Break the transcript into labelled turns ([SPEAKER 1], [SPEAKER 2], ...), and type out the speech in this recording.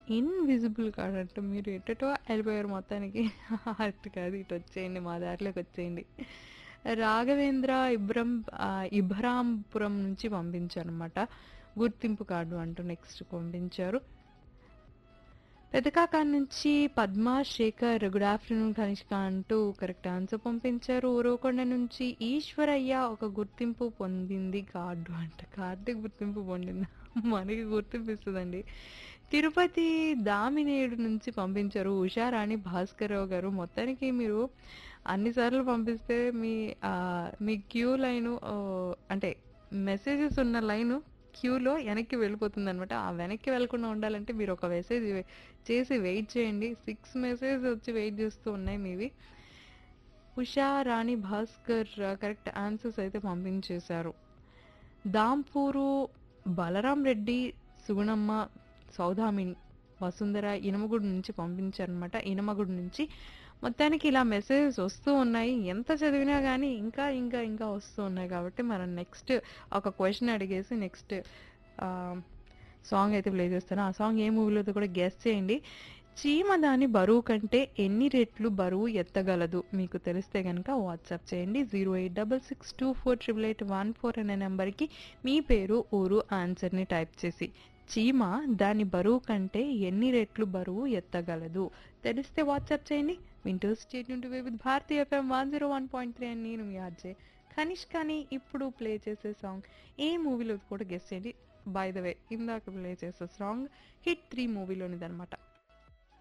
[SPEAKER 1] invisible card అంటే మీరు ఎటటో వెళ్ళిపోయారు మొత్తానికి అటు కాదు ఇటు వచ్చేయండి మా దారిలోకి వచ్చేయండి రాఘవేంద్ర ఇబ్రం ఆ, ఇబ్రాంపురం నుంచి పంపించారు అనమాట గుర్తింపు కార్డు అంటూ నెక్స్ట్ పంపించారు పెదకాకా నుంచి పద్మా శేఖర్ గుడ్ ఆఫ్టర్నూన్ కనిష్క అంటూ కరెక్ట్ ఆన్సర్ పంపించారు ఊరవకొండ నుంచి ఈశ్వరయ్య ఒక గుర్తింపు పొందింది కార్డు అంట కార్డు గుర్తింపు పొందింది మనకి గుర్తింపు ఇస్తుందండి తిరుపతి దామినేడు నుంచి పంపించారు ఉషారాణి భాస్కర్రావు గారు మొత్తానికి మీరు అన్నిసార్లు పంపిస్తే మీ ఆ, మీ క్యూ లైను ఆ, అంటే మెసేజెస్ ఉన్న లైను క్యూలో వెనక్కి వెళ్ళిపోతుంది అనమాట ఆ వెనక్కి వెళ్ళకుండా ఉండాలంటే మీరు ఒక మెసేజ్ చేసి వెయిట్ చేయండి సిక్స్ మెసేజ్ వచ్చి వెయిట్ చేస్తూ ఉన్నాయి మీవి ఉషా రాణి భాస్కర్ కరెక్ట్ ఆన్సర్స్ అయితే పంపించేశారు దాంపూరు బలరాం రెడ్డి సుగుణమ్మ సౌదామిని వసుంధర ఇనమగుడి నుంచి పంపించారనమాట ఇనమగుడి నుంచి మొత్తానికి ఇలా మెసేజెస్ వస్తూ ఉన్నాయి ఎంత చదివినా కానీ ఇంకా ఇంకా ఇంకా వస్తూ ఉన్నాయి కాబట్టి మనం నెక్స్ట్ ఒక క్వశ్చన్ అడిగేసి నెక్స్ట్ సాంగ్ అయితే ప్లే చేస్తాను ఆ సాంగ్ ఏ మూవీలో కూడా గెస్ట్ చేయండి చీమ దాని బరువు కంటే ఎన్ని రెట్లు బరువు ఎత్తగలదు మీకు తెలిస్తే కనుక వాట్సాప్ చేయండి zero eight double six two four triple eight one four అనే నెంబర్కి మీ పేరు ఊరు ఆన్సర్ని టైప్ చేసి చీమ దాని బరువు కంటే ఎన్ని రెట్లు బరువు ఎత్తగలదు తెలిస్తే వాట్సాప్ చేయండి వింటూ స్టేట్ నుండి with Bharati FM one zero one point three అని నేను మీ ఆర్జే కనిష్ కానీ ఇప్పుడు ప్లే చేసే సాంగ్ ఏ మూవీలో కూడా గెస్ట్ చేయండి బై ద వే ఇందాక ప్లే చేసే సాంగ్ హిట్ త్రీ మూవీలోనిదనమాట